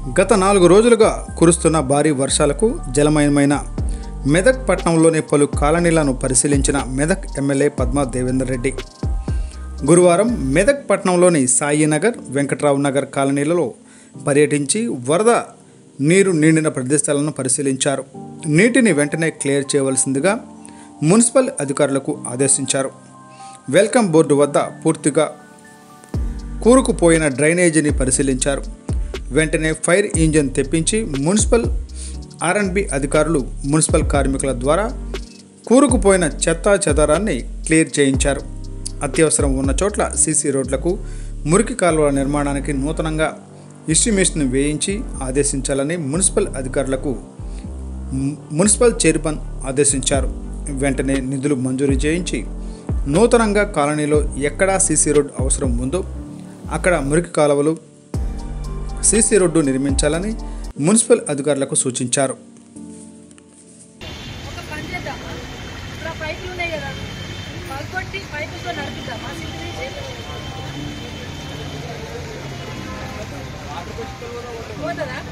గత నాలుగు రోజులుగా కురుస్తున్న భారీ వర్షాలకు జలమయమైన మెదక్ పట్టణంలోని పలు కాలనీలను పరిశీలించిన మెదక్ ఎమ్మెల్యే పద్మా దేవేందర్ రెడ్డి గురువారం మెదక్ పట్టణంలోని సాయినగర్ వెంకట్రావు నగర్ కాలనీలలో పర్యటించి వరద నీరు నిండిన ప్రదేశాలను పరిశీలించారు నీటిని వెంటనే క్లియర్ చేయవలసిందిగా మున్సిపల్ అధికారులకు ఆదేశించారు వెల్కమ్ బోర్డు వద్ద పూర్తిగా కూరుకుపోయిన డ్రైనేజీని పరిశీలించారు వెంటనే ఫైర్ ఇంజిన్ తెప్పించి మున్సిపల్ ఆర్ఎండ్బి అధికారులు మున్సిపల్ కార్మికుల ద్వారా కూరుకుపోయిన చెత్తా చెదారాన్ని క్లియర్ చేయించారు అత్యవసరం ఉన్న చోట్ల సీసీ రోడ్లకు మురికి కాలువల నిర్మాణానికి నూతనంగా ఇస్టిమేషన్ వేయించి ఆదేశించాలని మున్సిపల్ అధికారులకు ము- మున్సిపల్ చైర్మన్ ఆదేశించారు వెంటనే నిధులు మంజూరు చేయించి నూతనంగా కాలనీలో ఎక్కడా సీసీ రోడ్ అవసరం ఉందో అక్కడ మురికి కాలువలు సీసీ రోడ్డు నిర్మించాలని మున్సిపల్ అధికారులకు సూచించారు ఒక పని చేద్దామా ఇప్పుడు ఆ పైపులు ఉన్నాయి కదా పగకొట్టి పైపులతో నడిపిద్దామా సిటీ నుంచి పోతుందా